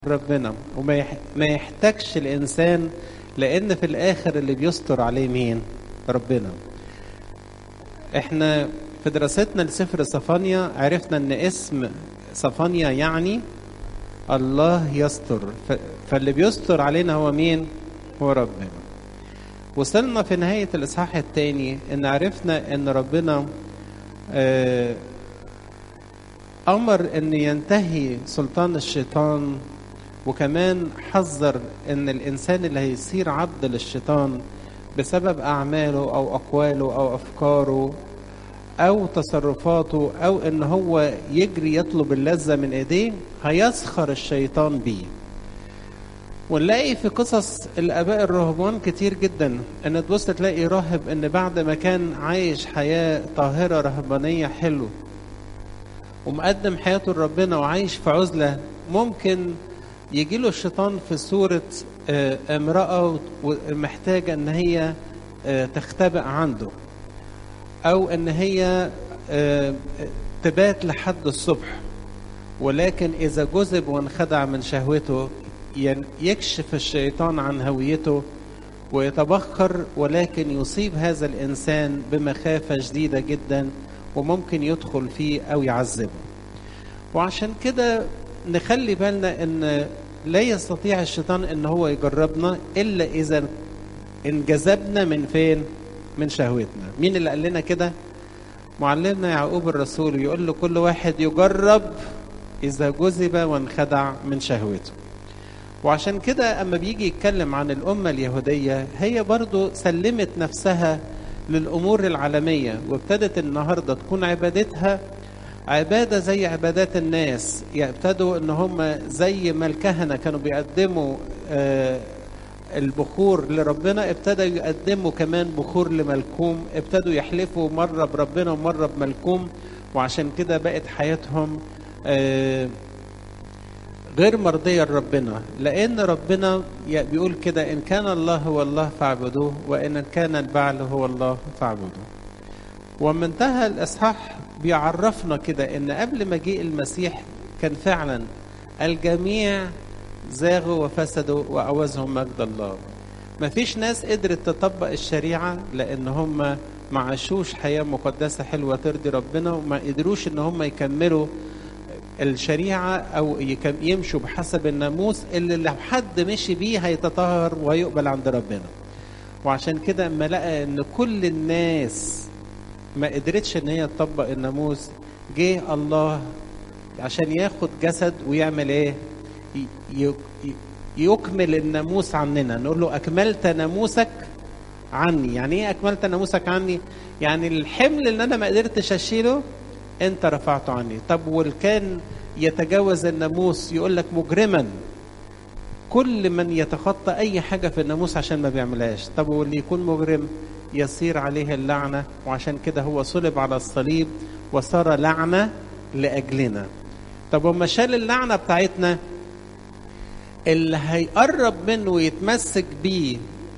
ربنا وما يح... ما يحتاجش الانسان لان في الاخر اللي بيستر عليه مين ربنا احنا في دراستنا لسفر صفانيا عرفنا ان اسم صفانيا يعني الله يستر ف... فاللي بيستر علينا هو مين هو ربنا وصلنا في نهاية الإصحاح الثاني إن عرفنا إن ربنا آه أمر إن ينتهي سلطان الشيطان وكمان حذر إن الإنسان اللي هيصير عبد للشيطان بسبب أعماله أو أقواله أو أفكاره أو تصرفاته أو إن هو يجري يطلب اللذة من إيديه هيسخر الشيطان بيه ونلاقي في قصص الاباء الرهبان كتير جدا ان تبص تلاقي راهب ان بعد ما كان عايش حياه طاهره رهبانيه حلو ومقدم حياته لربنا وعايش في عزله ممكن يجي له الشيطان في صوره امراه محتاجه ان هي تختبئ عنده او ان هي تبات لحد الصبح ولكن اذا جذب وانخدع من شهوته يكشف الشيطان عن هويته ويتبخر ولكن يصيب هذا الانسان بمخافه شديده جدا وممكن يدخل فيه او يعذبه. وعشان كده نخلي بالنا ان لا يستطيع الشيطان ان هو يجربنا الا اذا انجذبنا من فين؟ من شهوتنا. مين اللي قال لنا كده؟ معلمنا يعقوب الرسول يقول له كل واحد يجرب اذا جذب وانخدع من شهوته. وعشان كده أما بيجي يتكلم عن الأمة اليهودية هي برضو سلمت نفسها للأمور العالمية وابتدت النهاردة تكون عبادتها عبادة زي عبادات الناس يبتدوا ان هم زي ما الكهنة كانوا بيقدموا آه البخور لربنا ابتدوا يقدموا كمان بخور لملكوم ابتدوا يحلفوا مرة بربنا ومرة بملكوم وعشان كده بقت حياتهم آه غير مرضية لربنا لأن ربنا بيقول كده إن كان الله هو الله فاعبدوه وإن كان البعل هو الله فاعبدوه ومن انتهى الإصحاح بيعرفنا كده إن قبل مجيء المسيح كان فعلا الجميع زاغوا وفسدوا وأوزهم مجد الله ما فيش ناس قدرت تطبق الشريعة لأن هم ما عاشوش حياة مقدسة حلوة ترضي ربنا وما قدروش إن هم يكملوا الشريعة أو يمشوا بحسب الناموس اللي لو حد مشي بيه هيتطهر ويقبل عند ربنا وعشان كده اما لقى ان كل الناس ما قدرتش ان هي تطبق الناموس جه الله عشان ياخد جسد ويعمل ايه يكمل الناموس عننا نقول له اكملت ناموسك عني يعني ايه اكملت ناموسك عني يعني الحمل اللي انا ما قدرتش اشيله انت رفعته عني طب والكان يتجاوز الناموس يقول لك مجرما كل من يتخطى اي حاجه في الناموس عشان ما بيعملهاش طب واللي يكون مجرم يصير عليه اللعنه وعشان كده هو صلب على الصليب وصار لعنه لاجلنا طب وما شال اللعنه بتاعتنا اللي هيقرب منه ويتمسك بيه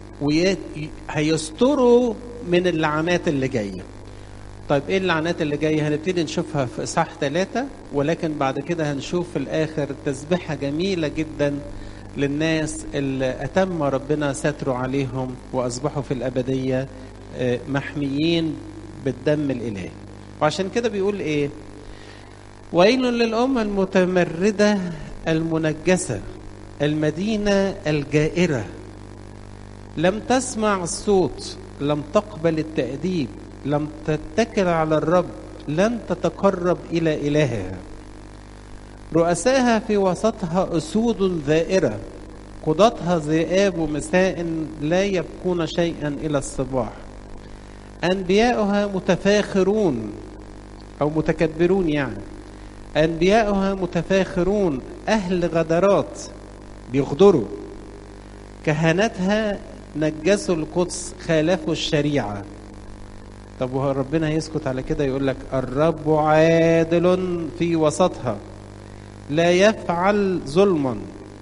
وهيستره من اللعنات اللي جايه طيب ايه اللعنات اللي جايه هنبتدي نشوفها في اصحاح ثلاثة ولكن بعد كده هنشوف في الاخر تسبيحة جميلة جدا للناس اللي اتم ربنا ستره عليهم واصبحوا في الابدية محميين بالدم الالهي وعشان كده بيقول ايه ويل للأمة المتمردة المنجسة المدينة الجائرة لم تسمع الصوت لم تقبل التأديب لم تتكل على الرب لن تتقرب الى الهها رؤساها في وسطها اسود ذائره قضاتها ذئاب مساء لا يبكون شيئا الى الصباح انبياؤها متفاخرون او متكبرون يعني انبياؤها متفاخرون اهل غدرات بيغدروا كهنتها نجسوا القدس خالفوا الشريعه طب وهو ربنا هيسكت على كده يقول لك الرب عادل في وسطها لا يفعل ظلما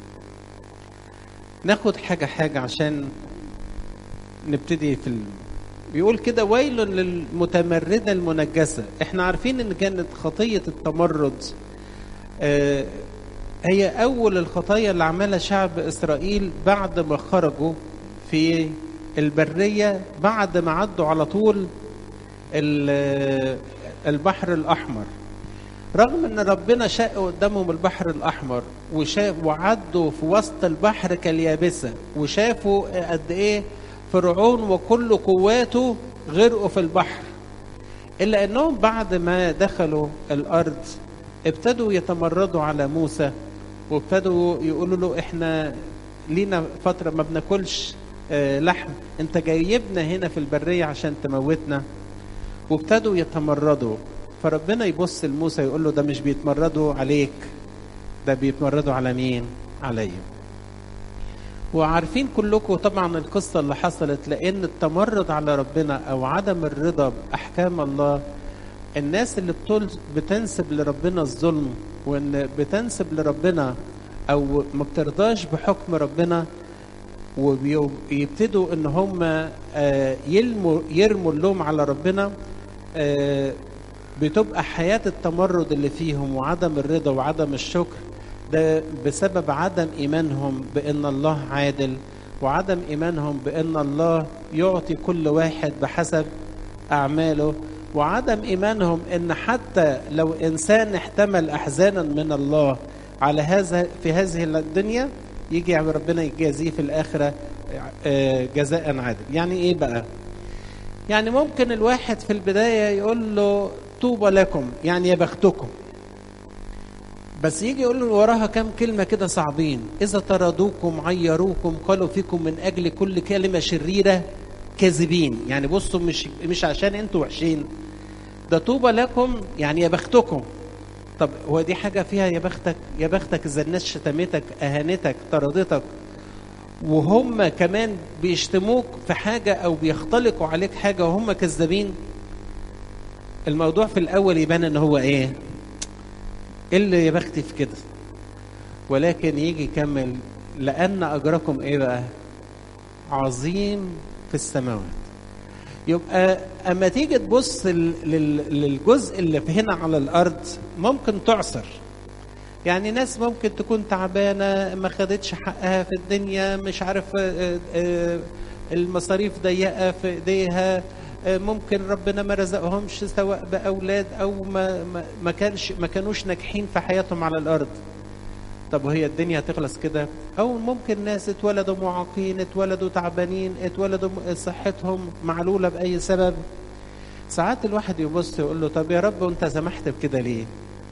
ناخد حاجة حاجة عشان نبتدي في ال... بيقول كده ويل للمتمردة المنجسة احنا عارفين ان كانت خطية التمرد آه هي أول الخطايا اللي عملها شعب إسرائيل بعد ما خرجوا في البرية بعد ما عدوا على طول البحر الأحمر رغم ان ربنا شق قدامهم البحر الاحمر وشاف وعدوا في وسط البحر كاليابسه وشافوا قد ايه فرعون وكل قواته غرقوا في البحر الا انهم بعد ما دخلوا الارض ابتدوا يتمردوا على موسى وابتدوا يقولوا له احنا لينا فتره ما بناكلش لحم انت جايبنا هنا في البريه عشان تموتنا وابتدوا يتمردوا فربنا يبص لموسى يقول له ده مش بيتمردوا عليك ده بيتمردوا على مين عليا وعارفين كلكم طبعا القصة اللي حصلت لأن التمرد على ربنا أو عدم الرضا بأحكام الله الناس اللي بتل بتنسب لربنا الظلم وإن بتنسب لربنا أو ما بترضاش بحكم ربنا ويبتدوا إن هم يلموا يرموا اللوم على ربنا بتبقى حياة التمرد اللي فيهم وعدم الرضا وعدم الشكر ده بسبب عدم إيمانهم بأن الله عادل وعدم إيمانهم بأن الله يعطي كل واحد بحسب أعماله وعدم إيمانهم أن حتى لو إنسان احتمل أحزانا من الله على هذا في هذه الدنيا يجي ربنا يجازيه في الآخرة جزاء عادل يعني إيه بقى يعني ممكن الواحد في البداية يقول له طوبى لكم يعني يا بختكم بس يجي يقول له وراها كم كلمة كده صعبين إذا طردوكم عيروكم قالوا فيكم من أجل كل كلمة شريرة كاذبين يعني بصوا مش مش عشان انتوا وحشين ده طوبى لكم يعني يا بختكم طب هو دي حاجة فيها يا بختك يا بختك إذا الناس شتمتك أهانتك طردتك وهم كمان بيشتموك في حاجة أو بيختلقوا عليك حاجة وهم كذابين الموضوع في الأول يبان إن هو إيه؟ إيه اللي يا بختي في كده؟ ولكن يجي يكمل لأن أجركم إيه بقى؟ عظيم في السماوات. يبقى أما تيجي تبص للجزء اللي في هنا على الأرض ممكن تعصر. يعني ناس ممكن تكون تعبانة ما خدتش حقها في الدنيا مش عارف المصاريف ضيقة في ايديها ممكن ربنا ما رزقهمش سواء بأولاد أو ما ما ما كانش ما كانوش ناجحين في حياتهم على الأرض. طب وهي الدنيا هتخلص كده؟ أو ممكن ناس اتولدوا معاقين، اتولدوا تعبانين، اتولدوا صحتهم معلولة بأي سبب. ساعات الواحد يبص يقول له طب يا رب وأنت سمحت بكده ليه؟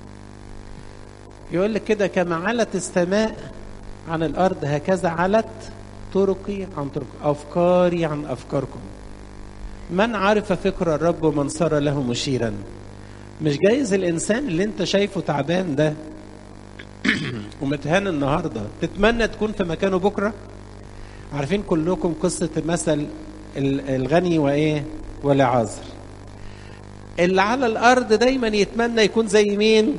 يقول لك كده كما علت السماء عن الارض هكذا علت طرقي عن طرق افكاري عن افكاركم من عرف فكر الرب ومن صار له مشيرا مش جايز الانسان اللي انت شايفه تعبان ده ومتهان النهارده تتمنى تكون في مكانه بكره عارفين كلكم قصه مثل الغني وايه والعازر اللي على الارض دايما يتمنى يكون زي مين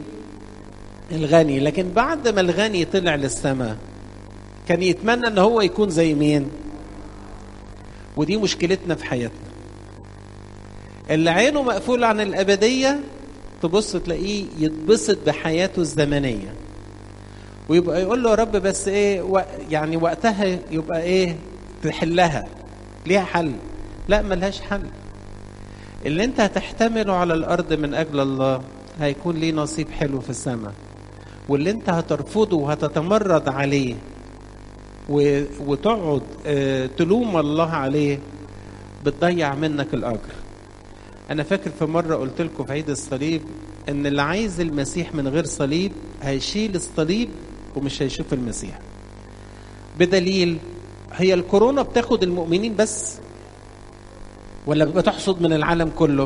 الغني لكن بعد ما الغني طلع للسماء كان يتمنى ان هو يكون زي مين ودي مشكلتنا في حياتنا اللي عينه مقفول عن الابديه تبص تلاقيه يتبسط بحياته الزمنيه ويبقى يقول له يا رب بس ايه و... يعني وقتها يبقى ايه تحلها ليها حل لا ملهاش حل اللي انت هتحتمله على الارض من اجل الله هيكون ليه نصيب حلو في السماء واللي انت هترفضه وهتتمرد عليه و... وتقعد اه تلوم الله عليه بتضيع منك الاجر انا فاكر في مره قلت لكم في عيد الصليب ان اللي عايز المسيح من غير صليب هيشيل الصليب ومش هيشوف المسيح بدليل هي الكورونا بتاخد المؤمنين بس ولا بتحصد من العالم كله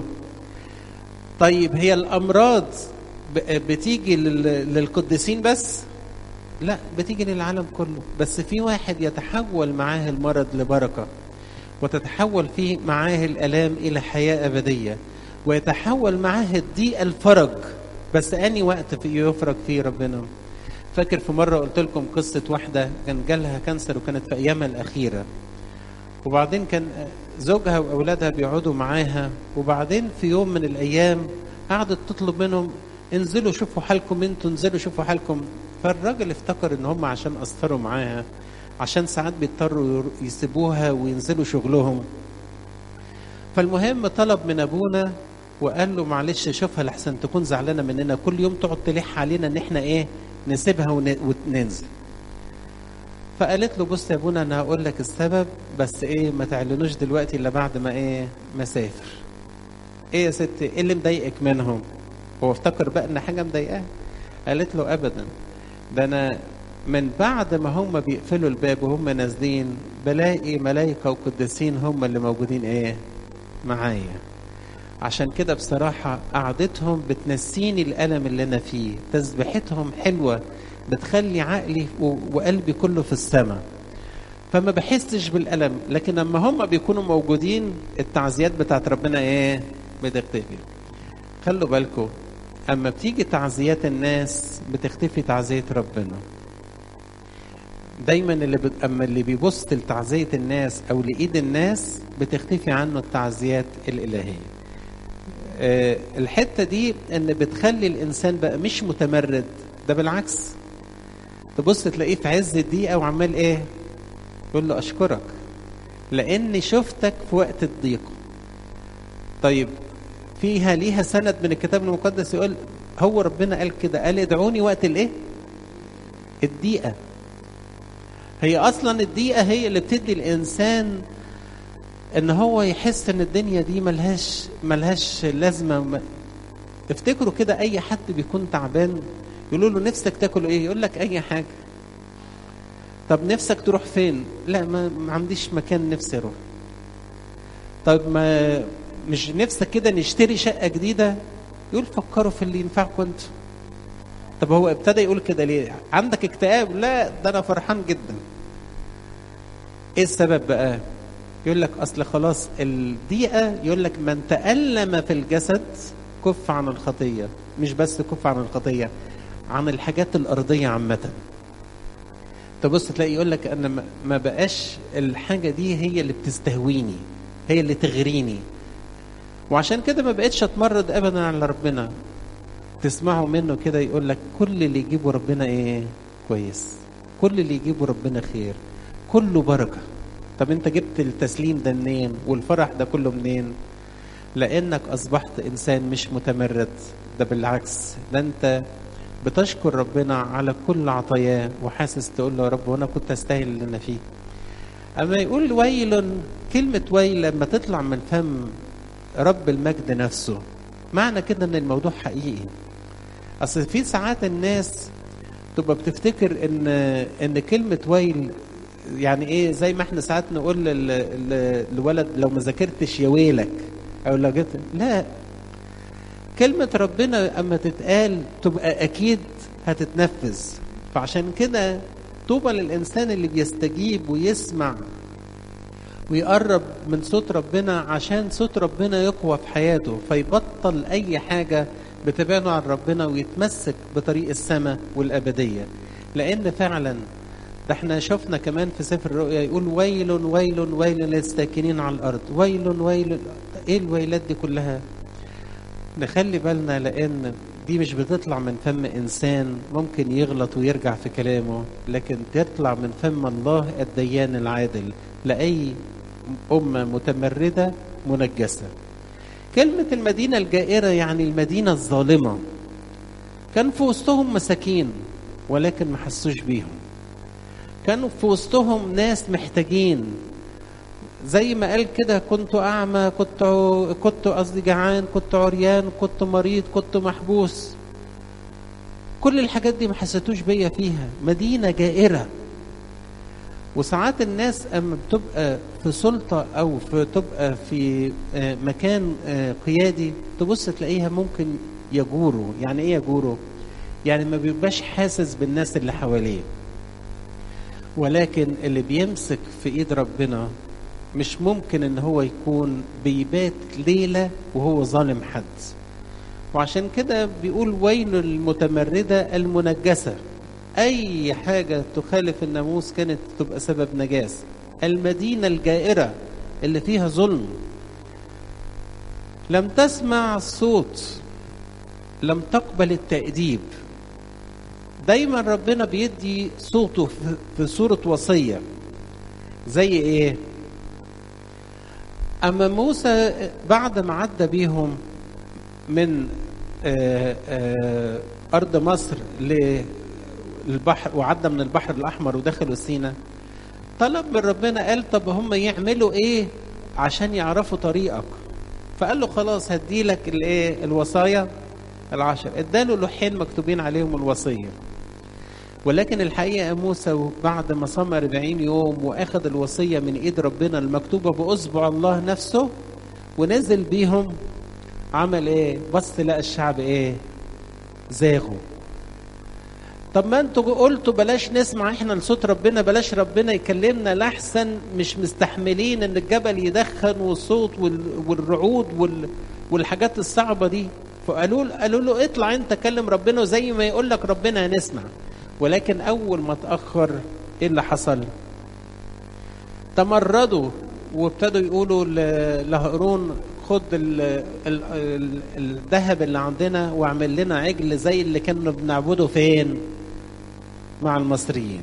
طيب هي الامراض بتيجي للقديسين بس لا بتيجي للعالم كله بس في واحد يتحول معاه المرض لبركه وتتحول فيه معاه الالام الى حياه ابديه ويتحول معاه الضيق الفرج بس اني وقت في يفرج فيه ربنا فاكر في مره قلت لكم قصه واحده كان جالها كانسر وكانت في ايامها الاخيره وبعدين كان زوجها واولادها بيقعدوا معاها وبعدين في يوم من الايام قعدت تطلب منهم انزلوا شوفوا حالكم انتوا انزلوا شوفوا حالكم فالراجل افتكر ان هم عشان اثروا معاها عشان ساعات بيضطروا يسيبوها وينزلوا شغلهم فالمهم طلب من ابونا وقال له معلش شوفها لحسن تكون زعلانه مننا كل يوم تقعد تلح علينا ان احنا ايه نسيبها وننزل فقالت له بص يا ابونا انا هقول لك السبب بس ايه ما تعلنوش دلوقتي الا بعد ما ايه مسافر ايه يا ستي ايه اللي مضايقك منهم هو افتكر بقى ان حاجه مضايقاه قالت له ابدا ده انا من بعد ما هم بيقفلوا الباب وهم نازلين بلاقي ملائكه وقديسين هم اللي موجودين ايه معايا عشان كده بصراحة قعدتهم بتنسيني الألم اللي أنا فيه تسبيحتهم حلوة بتخلي عقلي وقلبي كله في السماء فما بحسش بالألم لكن لما هم بيكونوا موجودين التعزيات بتاعت ربنا إيه بتختفي خلوا بالكم أما بتيجي تعزيات الناس بتختفي تعزية ربنا دايما اللي بت... اما اللي بيبص لتعزيه الناس او لايد الناس بتختفي عنه التعزيات الالهيه أه الحته دي ان بتخلي الانسان بقى مش متمرد ده بالعكس تبص تلاقيه في عز الضيقه وعمال ايه يقول له اشكرك لاني شفتك في وقت الضيق طيب فيها ليها سند من الكتاب المقدس يقول هو ربنا قال كده قال ادعوني وقت الايه الضيقه هي اصلا الضيقه هي اللي بتدي الانسان ان هو يحس ان الدنيا دي ملهاش ملهاش لازمه افتكروا كده اي حد بيكون تعبان يقولوا له نفسك تاكل ايه يقول لك اي حاجه طب نفسك تروح فين لا ما, ما عنديش مكان نفسي اروح طب ما مش نفسك كده نشتري شقه جديده يقول فكروا في اللي ينفعكم انتوا طب هو ابتدى يقول كده ليه عندك اكتئاب لا ده انا فرحان جدا ايه السبب بقى يقول لك اصل خلاص الضيقه يقول لك من تألم في الجسد كف عن الخطيه مش بس كف عن الخطيه عن الحاجات الارضيه عامه تبص تلاقي يقول لك انا ما بقاش الحاجه دي هي اللي بتستهويني هي اللي تغريني وعشان كده ما بقتش اتمرد ابدا على ربنا تسمعوا منه كده يقول لك كل اللي يجيبه ربنا ايه كويس كل اللي يجيبه ربنا خير كله بركه طب انت جبت التسليم ده منين والفرح ده كله منين لانك اصبحت انسان مش متمرد ده بالعكس ده انت بتشكر ربنا على كل عطاياه وحاسس تقول له يا رب وانا كنت استاهل اللي انا فيه اما يقول ويل كلمه ويل لما تطلع من فم رب المجد نفسه معنى كده ان الموضوع حقيقي اصل في ساعات الناس تبقى بتفتكر ان ان كلمه ويل يعني ايه زي ما احنا ساعات نقول للولد لو ما ذاكرتش يا ويلك او لو جبت لا كلمة ربنا اما تتقال تبقى اكيد هتتنفذ فعشان كده طوبى للانسان اللي بيستجيب ويسمع ويقرب من صوت ربنا عشان صوت ربنا يقوى في حياته فيبطل اي حاجه بتبعده عن ربنا ويتمسك بطريق السماء والابديه لان فعلا ده احنا شفنا كمان في سفر الرؤيا يقول ويل ويل ويل للساكنين على الارض ويل ويل ايه الويلات دي كلها نخلي بالنا لان دي مش بتطلع من فم انسان ممكن يغلط ويرجع في كلامه لكن تطلع من فم الله الديان العادل لاي امه متمرده منجسه كلمه المدينه الجائره يعني المدينه الظالمه كان في وسطهم مساكين ولكن ما حسوش بيهم كانوا في وسطهم ناس محتاجين زي ما قال كده كنت اعمى كنت كنت قصدي جعان كنت عريان كنت مريض كنت محبوس كل الحاجات دي ما حسيتوش بيا فيها مدينه جائره وساعات الناس اما بتبقى في سلطه او في تبقى في مكان قيادي تبص تلاقيها ممكن يجوروا يعني ايه يجوروا يعني ما بيبقاش حاسس بالناس اللي حواليه ولكن اللي بيمسك في ايد ربنا مش ممكن ان هو يكون بيبات ليله وهو ظالم حد وعشان كده بيقول ويل المتمرده المنجسه اي حاجه تخالف الناموس كانت تبقى سبب نجاس المدينه الجائره اللي فيها ظلم لم تسمع الصوت لم تقبل التأديب دايما ربنا بيدي صوته في صورة وصية زي ايه اما موسى بعد ما عدى بيهم من آآ آآ ارض مصر للبحر وعدى من البحر الاحمر ودخلوا سينا طلب من ربنا قال طب هم يعملوا ايه عشان يعرفوا طريقك فقال له خلاص هديلك الايه الوصايا العشر اداله لوحين مكتوبين عليهم الوصيه ولكن الحقيقه موسى بعد ما صام 40 يوم واخذ الوصيه من ايد ربنا المكتوبه باصبع الله نفسه ونزل بيهم عمل ايه بص لقى الشعب ايه زاغوا طب ما انتوا قلتوا بلاش نسمع احنا لصوت ربنا بلاش ربنا يكلمنا لاحسن مش مستحملين ان الجبل يدخن والصوت والرعود وال والحاجات الصعبه دي فقالوا قالوا له اطلع انت كلم ربنا وزي ما يقول لك ربنا هنسمع ولكن اول ما اتاخر ايه اللي حصل تمردوا وابتدوا يقولوا لهارون خد الذهب اللي عندنا واعمل لنا عجل زي اللي كنا بنعبده فين مع المصريين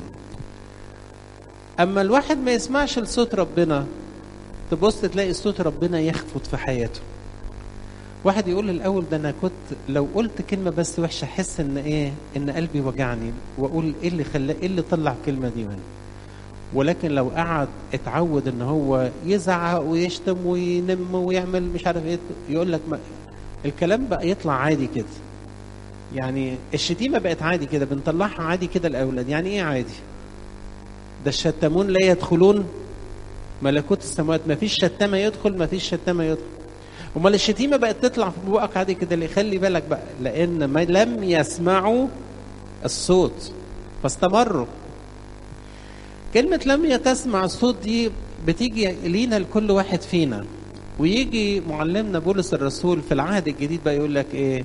اما الواحد ما يسمعش لصوت ربنا تبص تلاقي صوت ربنا يخفت في حياته واحد يقول الاول ده انا كنت لو قلت كلمه بس وحشه احس ان ايه ان قلبي وجعني واقول ايه اللي خلى ايه اللي طلع الكلمه دي مني ولكن لو قعد اتعود ان هو يزعق ويشتم وينم ويعمل مش عارف ايه يقول لك ما الكلام بقى يطلع عادي كده يعني الشتيمه بقت عادي كده بنطلعها عادي كده الاولاد يعني ايه عادي ده الشتامون لا يدخلون ملكوت السماوات ما فيش شتامه يدخل ما فيش شتامه يدخل امال الشتيمه بقت تطلع في بقك عادي كده اللي خلي بالك بقى لان ما لم يسمعوا الصوت فاستمروا كلمة لم تسمع الصوت دي بتيجي لينا لكل واحد فينا ويجي معلمنا بولس الرسول في العهد الجديد بقى يقول لك ايه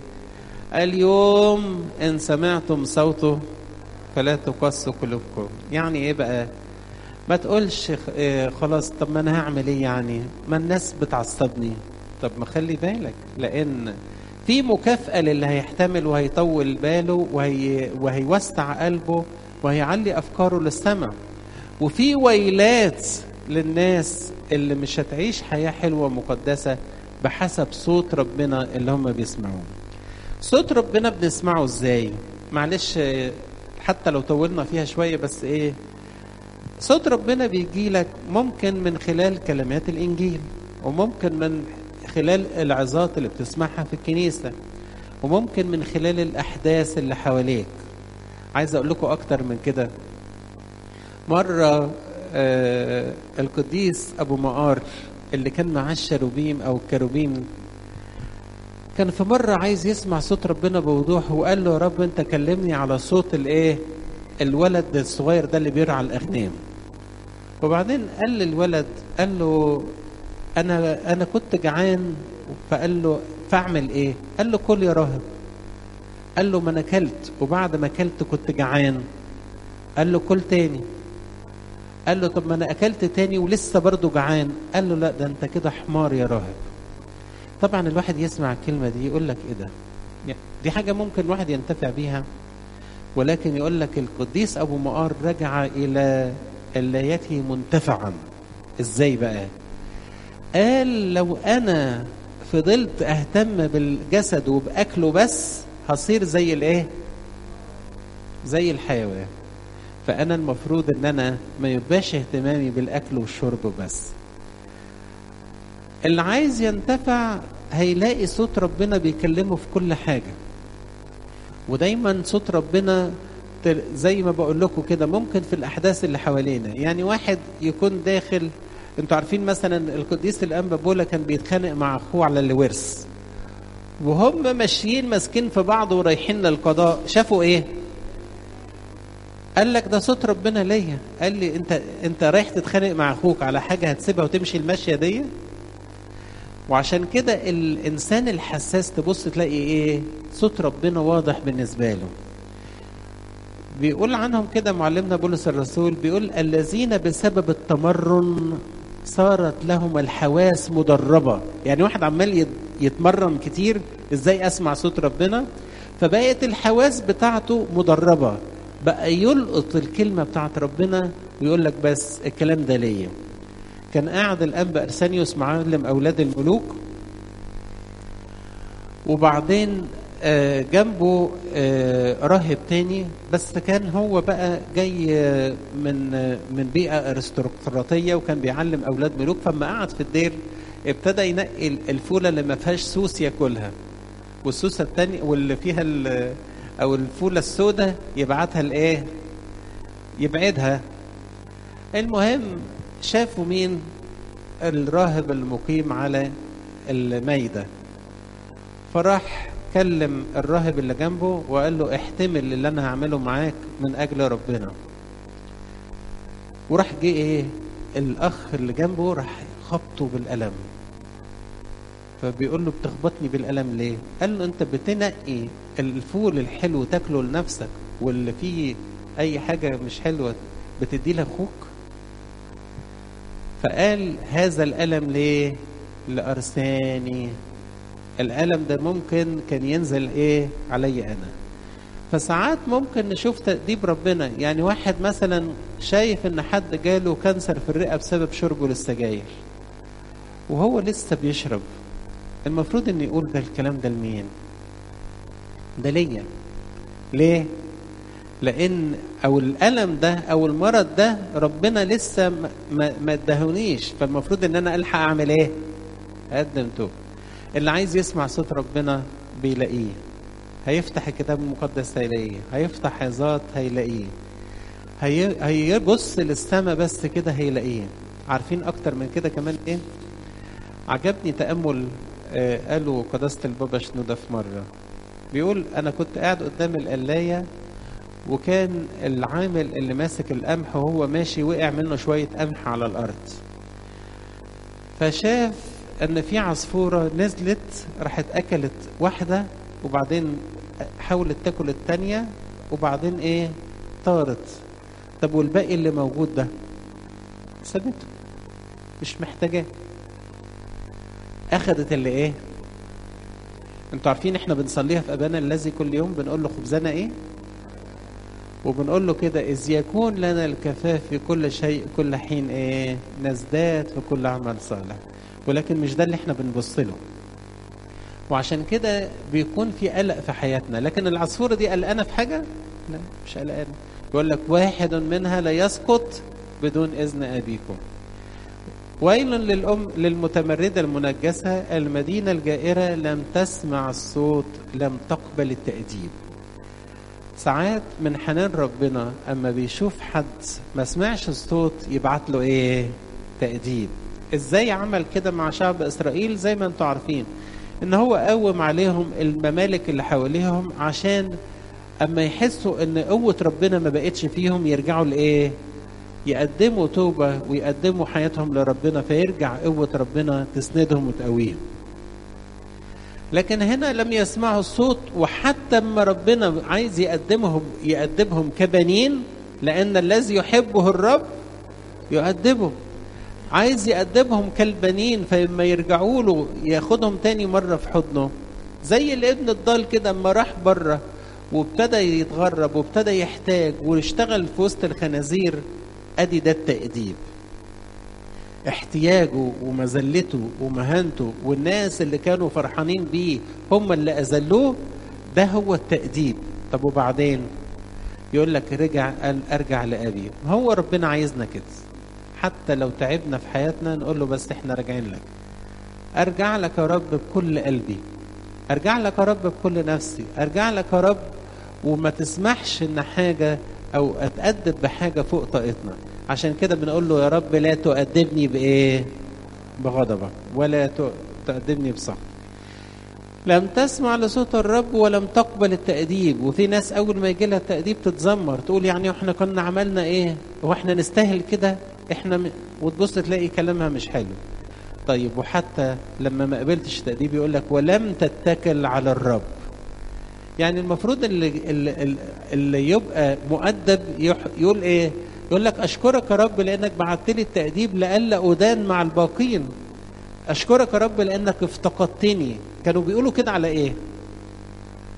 اليوم ان سمعتم صوته فلا تقسوا قلوبكم يعني ايه بقى ما تقولش إيه خلاص طب ما انا هعمل ايه يعني ما الناس بتعصبني طب ما خلي بالك لان في مكافأة للي هيحتمل وهيطول باله وهي وهيوسع قلبه وهيعلي افكاره للسماء وفي ويلات للناس اللي مش هتعيش حياة حلوة مقدسة بحسب صوت ربنا اللي هم بيسمعوه صوت ربنا بنسمعه ازاي معلش حتى لو طولنا فيها شوية بس ايه صوت ربنا بيجي لك ممكن من خلال كلمات الانجيل وممكن من خلال العظات اللي بتسمعها في الكنيسة وممكن من خلال الاحداث اللي حواليك عايز اقول لكم اكتر من كده مرة آه القديس أبو مقار اللي كان معاه الشروبيم أو الكروبيم كان في مرة عايز يسمع صوت ربنا بوضوح وقال له يا رب أنت كلمني على صوت الإيه الولد الصغير ده اللي بيرعى الأغنام وبعدين قال للولد قال له أنا أنا كنت جعان فقال له فأعمل إيه؟ قال له كل يا راهب قال له ما أنا أكلت وبعد ما أكلت كنت جعان قال له كل تاني قال له طب ما انا اكلت تاني ولسه برضه جعان قال له لا ده انت كده حمار يا راهب طبعا الواحد يسمع الكلمة دي يقول لك ايه ده دي حاجة ممكن الواحد ينتفع بيها ولكن يقول لك القديس ابو مقار رجع الى الايته منتفعا ازاي بقى قال لو انا فضلت اهتم بالجسد وباكله بس هصير زي الايه زي الحيوان فأنا المفروض إن أنا ما يبقاش اهتمامي بالأكل والشرب بس. اللي عايز ينتفع هيلاقي صوت ربنا بيكلمه في كل حاجة. ودايما صوت ربنا زي ما بقول لكم كده ممكن في الأحداث اللي حوالينا، يعني واحد يكون داخل انتوا عارفين مثلا القديس الأنبا بولا كان بيتخانق مع أخوه على الورث. وهم ماشيين ماسكين في بعض ورايحين للقضاء، شافوا إيه؟ قال لك ده صوت ربنا ليا قال لي انت انت رايح تتخانق مع اخوك على حاجه هتسيبها وتمشي المشيه دي وعشان كده الانسان الحساس تبص تلاقي ايه صوت ربنا واضح بالنسبه له بيقول عنهم كده معلمنا بولس الرسول بيقول الذين بسبب التمرن صارت لهم الحواس مدربه يعني واحد عمال يتمرن كتير ازاي اسمع صوت ربنا فبقت الحواس بتاعته مدربة بقى يلقط الكلمة بتاعت ربنا ويقول لك بس الكلام ده ليا كان قاعد الأنبا أرسانيوس معلم أولاد الملوك وبعدين آه، جنبه آه، راهب تاني بس كان هو بقى جاي آه، من آه، من بيئة أرستقراطية وكان بيعلم أولاد ملوك فلما قعد في الدير ابتدى ينقي الفولة اللي ما فيهاش سوس ياكلها والسوسة التانية واللي فيها ال- أو الفولة السوداء يبعتها لإيه؟ يبعدها المهم شافوا مين الراهب المقيم على الميدة فراح كلم الراهب اللي جنبه وقال له احتمل اللي انا هعمله معاك من اجل ربنا وراح جه ايه الاخ اللي جنبه راح خبطه بالقلم فبيقول له بتخبطني بالقلم ليه قال له انت بتنقي الفول الحلو تاكله لنفسك واللي فيه اي حاجه مش حلوه بتدي لاخوك فقال هذا الألم ليه لأرساني الألم ده ممكن كان ينزل إيه علي أنا فساعات ممكن نشوف تأديب ربنا يعني واحد مثلا شايف ان حد جاله كانسر في الرئة بسبب شربه للسجاير وهو لسه بيشرب المفروض ان يقول ده الكلام ده لمين ده ليا ليه لان او الالم ده او المرض ده ربنا لسه ما- ما ما ادهونيش فالمفروض ان انا الحق اعمل ايه اقدم توب اللي عايز يسمع صوت ربنا بيلاقيه هيفتح الكتاب المقدس هيلاقيه هيفتح عظات هيلاقيه هي... هيبص للسماء بس كده هيلاقيه عارفين اكتر من كده كمان ايه عجبني تامل آه قالوا قداسه البابا شنوده في مره بيقول انا كنت قاعد قدام القلايه وكان العامل اللي ماسك القمح وهو ماشي وقع منه شويه قمح على الارض فشاف ان في عصفوره نزلت راحت اكلت واحده وبعدين حاولت تاكل التانية وبعدين ايه طارت طب والباقي اللي موجود ده سابته مش محتاجاه اخدت اللي ايه انتوا عارفين احنا بنصليها في ابانا الذي كل يوم بنقول له خبزنا ايه وبنقول له كده اذ يكون لنا الكفاف في كل شيء كل حين ايه نزداد في كل عمل صالح ولكن مش ده اللي احنا بنبص له وعشان كده بيكون في قلق في حياتنا لكن العصفورة دي قلقانة في حاجة لا مش قلقانة يقول لك واحد منها لا يسقط بدون إذن أبيكم ويل للأم للمتمردة المنجسة المدينة الجائرة لم تسمع الصوت لم تقبل التأديب ساعات من حنان ربنا أما بيشوف حد ما سمعش الصوت يبعت له إيه تأديب إزاي عمل كده مع شعب إسرائيل زي ما أنتم عارفين ان هو قوم عليهم الممالك اللي حواليهم عشان اما يحسوا ان قوة ربنا ما بقتش فيهم يرجعوا لايه يقدموا توبة ويقدموا حياتهم لربنا فيرجع قوة ربنا تسندهم وتقويهم لكن هنا لم يسمعوا الصوت وحتى اما ربنا عايز يقدمهم يقدمهم كبنين لان الذي يحبه الرب يؤدبه عايز يقدمهم كالبنين فلما يرجعوا له ياخدهم تاني مرة في حضنه زي الابن الضال كده اما راح بره وابتدى يتغرب وابتدى يحتاج ويشتغل في وسط الخنازير ادي ده التأديب احتياجه ومذلته ومهانته والناس اللي كانوا فرحانين بيه هم اللي اذلوه ده هو التأديب طب وبعدين يقول لك رجع قال ارجع لابي هو ربنا عايزنا كده حتى لو تعبنا في حياتنا نقول له بس احنا راجعين لك ارجع لك يا رب بكل قلبي ارجع لك يا رب بكل نفسي ارجع لك يا رب وما تسمحش ان حاجة او اتأدب بحاجة فوق طاقتنا عشان كده بنقول له يا رب لا تؤدبني بايه بغضبك ولا تؤدبني بسخط لم تسمع لصوت الرب ولم تقبل التأديب وفي ناس أول ما يجي لها التأديب تتذمر تقول يعني احنا كنا عملنا ايه هو احنا نستاهل كده احنا م... وتبص تلاقي كلامها مش حلو طيب وحتى لما ما قبلتش التأديب يقول لك ولم تتكل على الرب يعني المفروض اللي, اللي, اللي يبقى مؤدب يح... يقول ايه يقول لك اشكرك يا رب لانك بعت لي التأديب لألا أدان مع الباقين اشكرك يا رب لانك افتقدتني كانوا بيقولوا كده على ايه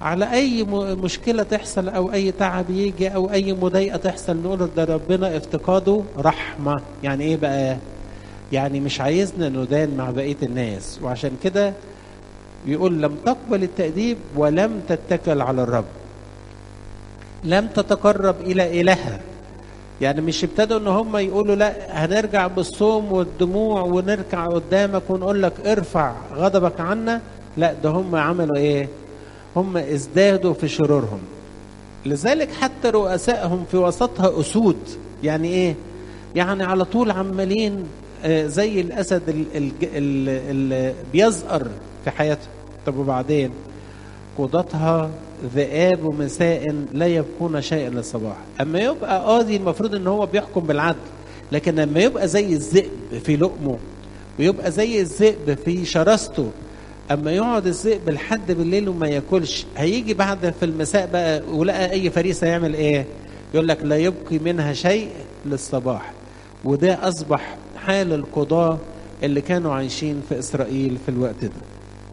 على اي مشكله تحصل او اي تعب يجي او اي مضايقه تحصل نقول ده ربنا افتقاده رحمه يعني ايه بقى يعني مش عايزنا ندان مع بقيه الناس وعشان كده بيقول لم تقبل التأديب ولم تتكل على الرب لم تتقرب إلى إلهها يعني مش ابتدوا ان هم يقولوا لا هنرجع بالصوم والدموع ونركع قدامك ونقول لك ارفع غضبك عنا لا ده هم عملوا ايه هم ازدادوا في شرورهم لذلك حتى رؤسائهم في وسطها اسود يعني ايه يعني على طول عمالين زي الاسد اللي بيزقر في حياته طب وبعدين قضاتها ذئاب ومساء لا يبقون شيئا للصباح اما يبقى قاضي المفروض ان هو بيحكم بالعدل لكن لما يبقى زي الذئب في لقمه ويبقى زي الذئب في شراسته اما يقعد الذئب لحد بالليل وما ياكلش هيجي بعد في المساء بقى ولقى اي فريسه يعمل ايه يقول لك لا يبقي منها شيء للصباح وده اصبح حال القضاه اللي كانوا عايشين في اسرائيل في الوقت ده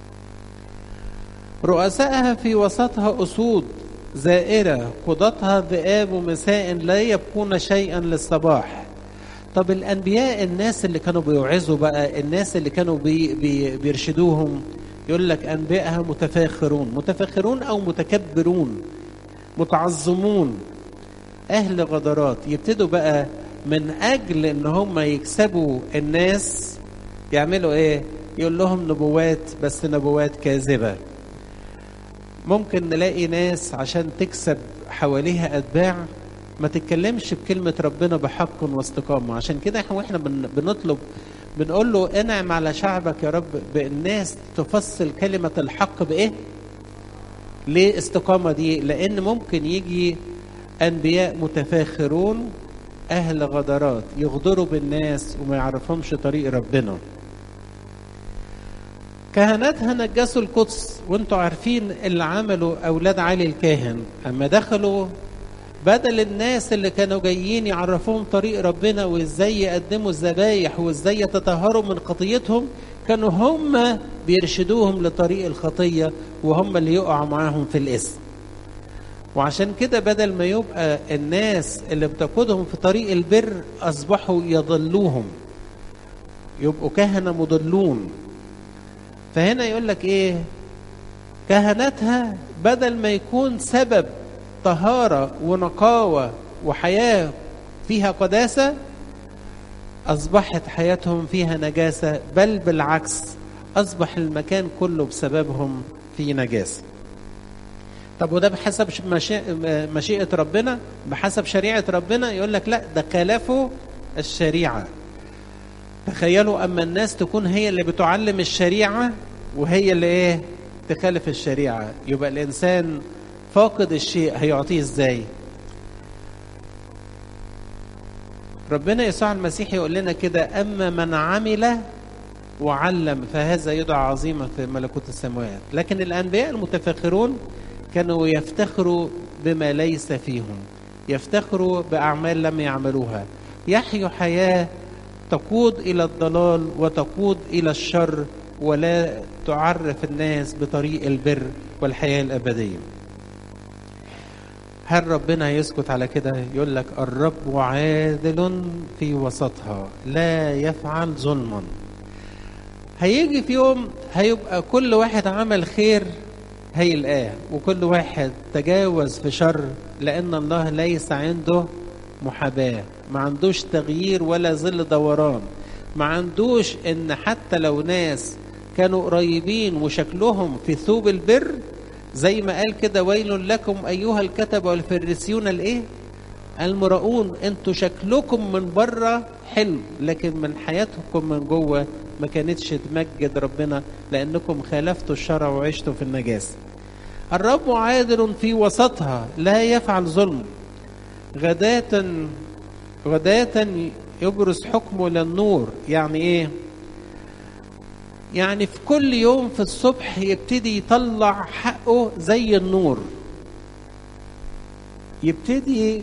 رؤسائها في وسطها أسود زائرة قضتها ذئاب مساء لا يبقون شيئا للصباح طب الأنبياء الناس اللي كانوا بيوعظوا بقى الناس اللي كانوا بي بي بيرشدوهم يقول لك أنبيائها متفاخرون متفاخرون أو متكبرون متعظمون أهل غدرات يبتدوا بقى من أجل إن هم يكسبوا الناس يعملوا إيه؟ يقول لهم نبوات بس نبوات كاذبة ممكن نلاقي ناس عشان تكسب حواليها اتباع ما تتكلمش بكلمة ربنا بحق واستقامة عشان كده احنا واحنا بنطلب بنقول له انعم على شعبك يا رب بالناس تفصل كلمة الحق بايه ليه استقامة دي لان ممكن يجي انبياء متفاخرون اهل غدرات يغدروا بالناس وما يعرفهمش طريق ربنا كهنتها نجسوا القدس وانتوا عارفين اللي عملوا اولاد علي الكاهن اما دخلوا بدل الناس اللي كانوا جايين يعرفوهم طريق ربنا وازاي يقدموا الذبايح وازاي يتطهروا من خطيتهم كانوا هم بيرشدوهم لطريق الخطيه وهم اللي يقعوا معاهم في الاسم وعشان كده بدل ما يبقى الناس اللي بتقودهم في طريق البر اصبحوا يضلوهم يبقوا كهنه مضلون فهنا يقول لك ايه كهنتها بدل ما يكون سبب طهارة ونقاوة وحياة فيها قداسة أصبحت حياتهم فيها نجاسة بل بالعكس أصبح المكان كله بسببهم في نجاسة طب وده بحسب مشيئة ربنا بحسب شريعة ربنا يقول لك لا ده خالفوا الشريعة تخيلوا أما الناس تكون هي اللي بتعلم الشريعة وهي اللي ايه تخالف الشريعة يبقى الإنسان فاقد الشيء هيعطيه ازاي ربنا يسوع المسيح يقول لنا كده أما من عمل وعلم فهذا يدعى عظيما في ملكوت السماوات لكن الأنبياء المتفاخرون كانوا يفتخروا بما ليس فيهم يفتخروا بأعمال لم يعملوها يحيوا حياة تقود إلى الضلال وتقود إلى الشر ولا تعرف الناس بطريق البر والحياة الأبدية هل ربنا يسكت على كده يقول لك الرب عادل في وسطها لا يفعل ظلما هيجي في يوم هيبقى كل واحد عمل خير هيلقاه وكل واحد تجاوز في شر لأن الله ليس عنده محاباة ما عندوش تغيير ولا ظل دوران ما عندوش ان حتى لو ناس كانوا قريبين وشكلهم في ثوب البر زي ما قال كده ويل لكم ايها الكتب والفريسيون الايه المراؤون انتوا شكلكم من بره حلو لكن من حياتكم من جوه ما كانتش تمجد ربنا لانكم خالفتوا الشرع وعشتوا في النجاسه الرب عادل في وسطها لا يفعل ظلم غداة غداة يبرز حكمه للنور يعني ايه يعني في كل يوم في الصبح يبتدي يطلع حقه زي النور يبتدي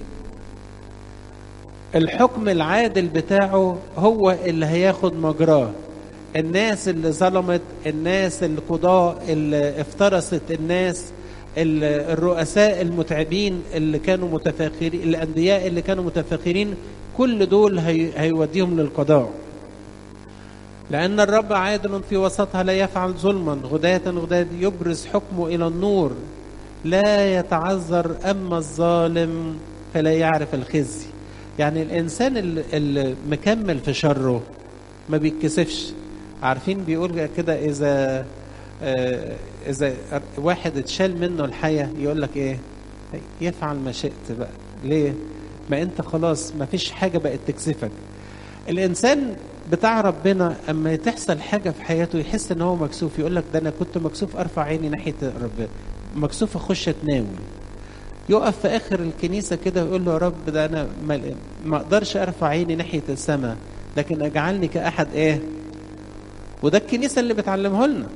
الحكم العادل بتاعه هو اللي هياخد مجراه الناس اللي ظلمت الناس القضاء اللي افترست الناس الرؤساء المتعبين اللي كانوا متفاخرين الأنبياء اللي كانوا متفاخرين كل دول هي هيوديهم للقضاء لأن الرب عادل في وسطها لا يفعل ظلما غداة غداة يبرز حكمه إلى النور لا يتعذر أما الظالم فلا يعرف الخزي يعني الإنسان اللي مكمل في شره ما بيتكسفش عارفين بيقول كده إذا آه إذا واحد اتشال منه الحياة يقول لك إيه يفعل ما شئت بقى ليه ما أنت خلاص ما فيش حاجة بقت تكسفك الإنسان بتاع ربنا اما تحصل حاجه في حياته يحس ان هو مكسوف يقول لك ده انا كنت مكسوف ارفع عيني ناحيه ربنا مكسوف اخش اتناول يقف في اخر الكنيسه كده ويقول له يا رب ده انا ما اقدرش ارفع عيني ناحيه السماء لكن اجعلني كاحد ايه وده الكنيسه اللي بتعلمه لنا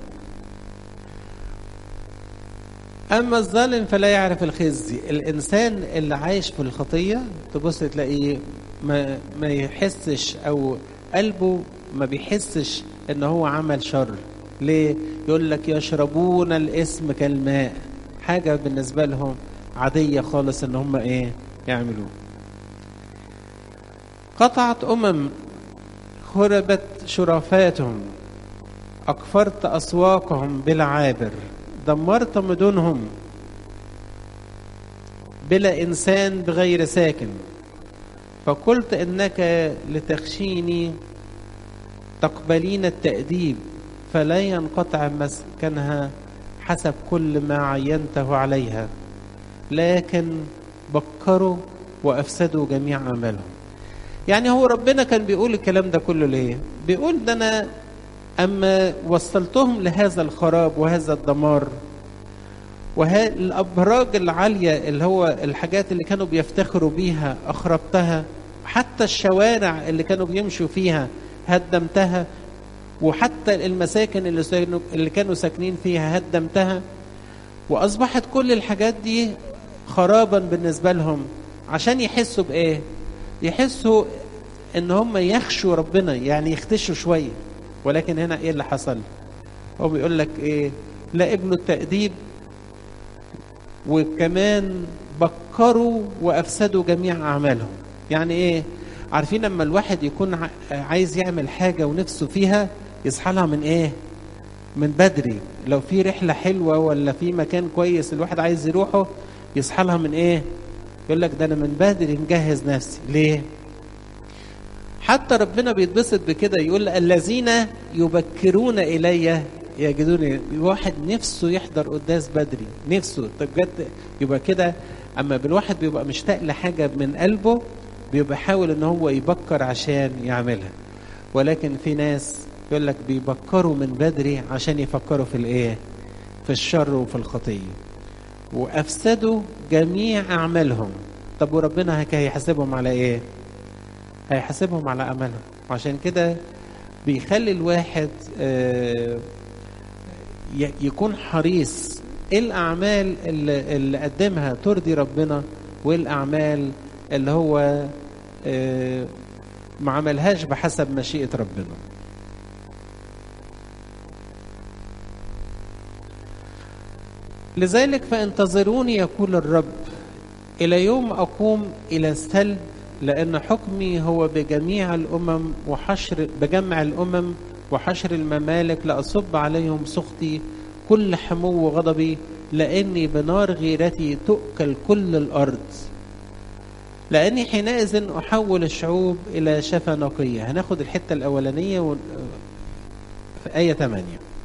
اما الظالم فلا يعرف الخزي الانسان اللي عايش في الخطيه تبص تلاقيه ما ما يحسش او قلبه ما بيحسش ان هو عمل شر ليه يقول لك يشربون الاسم كالماء حاجة بالنسبة لهم عادية خالص ان هم ايه يعملوه قطعت امم خربت شرفاتهم اكفرت اسواقهم بالعابر دمرت مدنهم بلا انسان بغير ساكن فقلت انك لتخشيني تقبلين التأديب فلا ينقطع مسكنها حسب كل ما عينته عليها لكن بكروا وافسدوا جميع اعمالهم يعني هو ربنا كان بيقول الكلام ده كله ليه بيقول ده انا اما وصلتهم لهذا الخراب وهذا الدمار والابراج العاليه اللي هو الحاجات اللي كانوا بيفتخروا بيها اخربتها حتى الشوارع اللي كانوا بيمشوا فيها هدمتها وحتى المساكن اللي, سينو اللي كانوا ساكنين فيها هدمتها واصبحت كل الحاجات دي خرابا بالنسبه لهم عشان يحسوا بايه يحسوا ان هم يخشوا ربنا يعني يختشوا شويه ولكن هنا ايه اللي حصل هو بيقول لك ايه لا ابن التأديب وكمان بكروا وافسدوا جميع اعمالهم يعني ايه عارفين لما الواحد يكون عايز يعمل حاجه ونفسه فيها يصحى لها من ايه من بدري لو في رحله حلوه ولا في مكان كويس الواحد عايز يروحه يصحى لها من ايه يقول لك ده انا من بدري مجهز نفسي ليه حتى ربنا بيتبسط بكده يقول الذين يبكرون الي يجدوني واحد نفسه يحضر قداس بدري نفسه طب بجد يبقى كده اما بالواحد بيبقى مشتاق لحاجه من قلبه بيبقى حاول ان هو يبكر عشان يعملها ولكن في ناس يقول لك بيبكروا من بدري عشان يفكروا في الايه في الشر وفي الخطيه وافسدوا جميع اعمالهم طب وربنا هيحاسبهم على ايه هيحاسبهم على اعمالهم عشان كده بيخلي الواحد يكون حريص ايه الاعمال اللي, اللي قدمها ترضي ربنا وايه الاعمال اللي هو ما عملهاش بحسب مشيئه ربنا لذلك فانتظروني يقول الرب الى يوم اقوم الى السلب لان حكمي هو بجميع الامم وحشر بجمع الامم وحشر الممالك لاصب عليهم سخطي كل حمو غضبي لاني بنار غيرتي تؤكل كل الارض لاني حينئذ احول الشعوب الى شفا نقيه هناخد الحته الاولانيه و... في ايه 8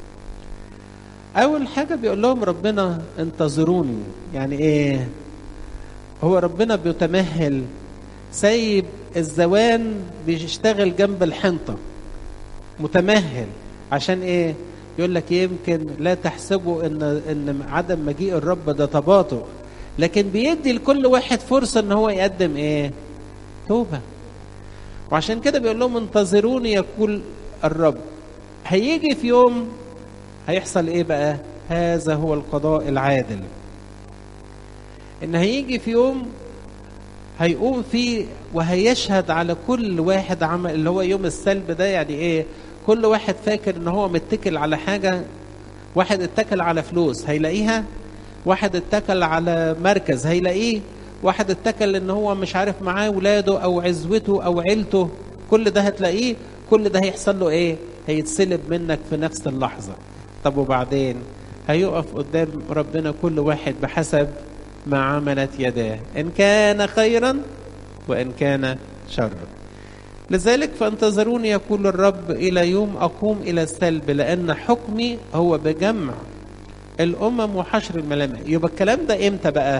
اول حاجه بيقول لهم ربنا انتظروني يعني ايه هو ربنا بيتمهل سايب الزوان بيشتغل جنب الحنطه متمهل عشان ايه يقول لك يمكن لا تحسبوا ان ان عدم مجيء الرب ده تباطؤ لكن بيدي لكل واحد فرصه ان هو يقدم ايه توبه وعشان كده بيقول لهم انتظروني يقول الرب هيجي في يوم هيحصل ايه بقى هذا هو القضاء العادل ان هيجي في يوم هيقوم فيه وهيشهد على كل واحد عمل اللي هو يوم السلب ده يعني ايه كل واحد فاكر ان هو متكل على حاجه واحد اتكل على فلوس هيلاقيها واحد اتكل على مركز هيلاقيه واحد اتكل ان هو مش عارف معاه ولاده او عزوته او عيلته كل ده هتلاقيه كل ده هيحصل له ايه هيتسلب منك في نفس اللحظة طب وبعدين هيقف قدام ربنا كل واحد بحسب ما عملت يداه إن كان خيرا وإن كان شرا لذلك فانتظروني يقول الرب إلى يوم أقوم إلى السلب لأن حكمي هو بجمع الأمم وحشر الملامح يبقى الكلام ده إمتى بقى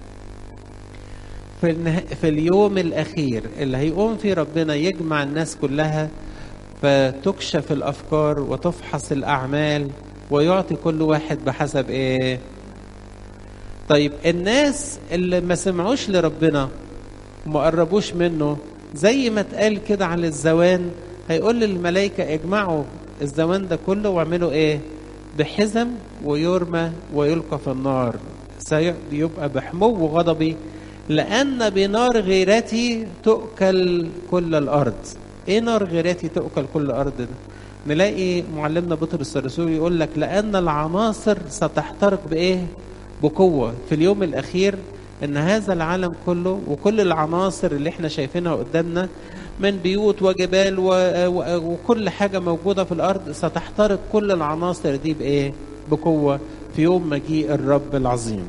في, النها... في اليوم الأخير اللي هيقوم فيه ربنا يجمع الناس كلها فتكشف الأفكار وتفحص الأعمال ويعطي كل واحد بحسب إيه طيب الناس اللي ما سمعوش لربنا وما قربوش منه زي ما اتقال كده على الزوان هيقول للملائكة اجمعوا الزوان ده كله واعملوا ايه بحزم ويرمى ويلقى في النار سيبقى بحمو وغضبي لأن بنار غيرتي تؤكل كل الأرض ايه نار غيرتي تؤكل كل الأرض ده نلاقي معلمنا بطرس الرسول يقول لك لأن العناصر ستحترق بإيه بقوة في اليوم الأخير ان هذا العالم كله وكل العناصر اللي احنا شايفينها قدامنا من بيوت وجبال و... و... وكل حاجة موجودة في الأرض ستحترق كل العناصر دي بإيه؟ بقوة في يوم مجيء الرب العظيم.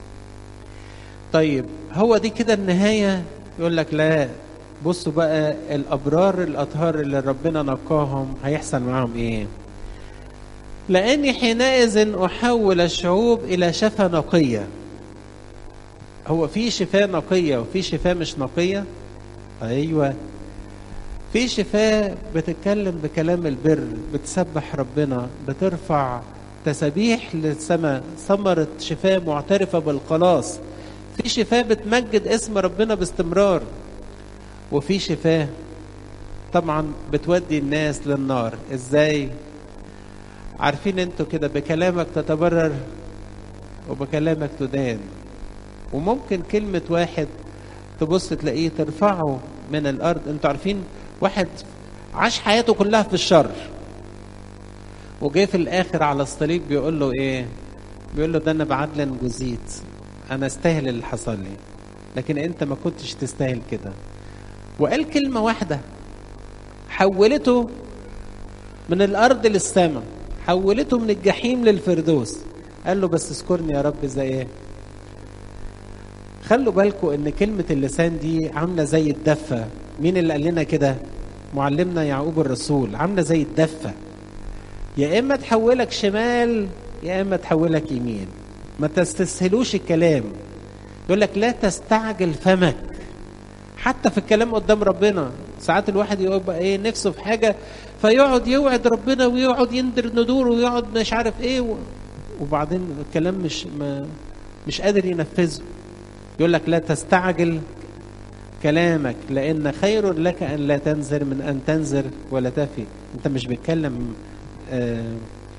طيب هو دي كده النهاية يقول لك لا بصوا بقى الأبرار الأطهار اللي ربنا نقاهم هيحصل معاهم إيه؟ لأني حينئذ أحول الشعوب إلى شفا نقية هو في شفاء نقية وفي شفاء مش نقية أيوة في شفاء بتتكلم بكلام البر بتسبح ربنا بترفع تسابيح للسماء ثمرة شفاء معترفة بالخلاص في شفاء بتمجد اسم ربنا باستمرار وفي شفاء طبعا بتودي الناس للنار ازاي عارفين انتوا كده بكلامك تتبرر وبكلامك تدان وممكن كلمة واحد تبص تلاقيه ترفعه من الأرض انتوا عارفين واحد عاش حياته كلها في الشر وجه في الآخر على الصليب بيقول له إيه بيقول له ده أنا بعدلا جزيت أنا استاهل اللي حصل لي لكن أنت ما كنتش تستاهل كده وقال كلمة واحدة حولته من الأرض للسماء حولته من الجحيم للفردوس قال له بس اذكرني يا رب زي ايه خلوا بالكم ان كلمة اللسان دي عاملة زي الدفة مين اللي قال لنا كده معلمنا يعقوب الرسول عاملة زي الدفة يا اما تحولك شمال يا اما تحولك يمين ما تستسهلوش الكلام يقول لك لا تستعجل فمك حتى في الكلام قدام ربنا ساعات الواحد يبقى ايه نفسه في حاجه فيقعد يوعد ربنا ويقعد يندر ندور ويقعد مش عارف ايه و... وبعدين الكلام مش ما مش قادر ينفذه يقول لك لا تستعجل كلامك لان خير لك ان لا تنذر من ان تنذر ولا تفي انت مش بتكلم آه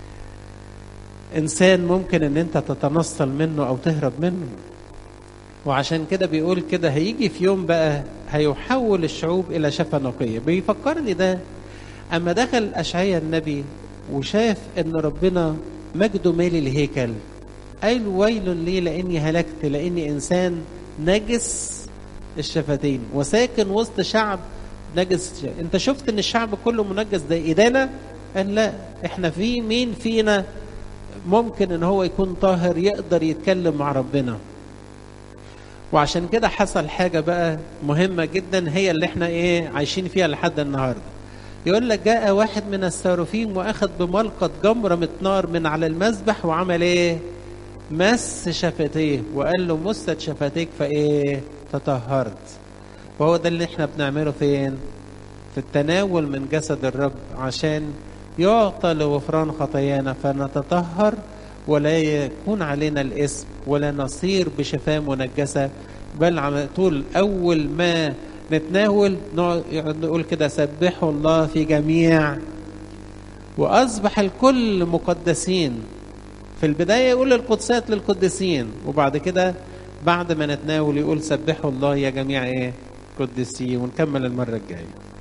انسان ممكن ان انت تتنصل منه او تهرب منه وعشان كده بيقول كده هيجي في يوم بقى هيحول الشعوب الى شفا نقيه بيفكرني ده اما دخل اشعيا النبي وشاف ان ربنا مجده مالي الهيكل قال ويل لي لاني هلكت لاني انسان نجس الشفتين وساكن وسط شعب نجس انت شفت ان الشعب كله منجس ده ادانه قال لا احنا في مين فينا ممكن ان هو يكون طاهر يقدر يتكلم مع ربنا وعشان كده حصل حاجه بقى مهمه جدا هي اللي احنا ايه عايشين فيها لحد النهارده يقول لك جاء واحد من الساروفين واخذ بملقط جمره نار من على المذبح وعمل ايه مس شفتيه وقال له مست شفتيك فايه تطهرت وهو ده اللي احنا بنعمله فين في التناول من جسد الرب عشان يعطى لغفران خطايانا فنتطهر ولا يكون علينا الاسم ولا نصير بشفاه منجسه بل على طول اول ما نتناول نقول كده سبحوا الله في جميع واصبح الكل مقدسين في البدايه يقول القدسات للقديسين وبعد كده بعد ما نتناول يقول سبحوا الله يا جميع ايه قدسين ونكمل المره الجايه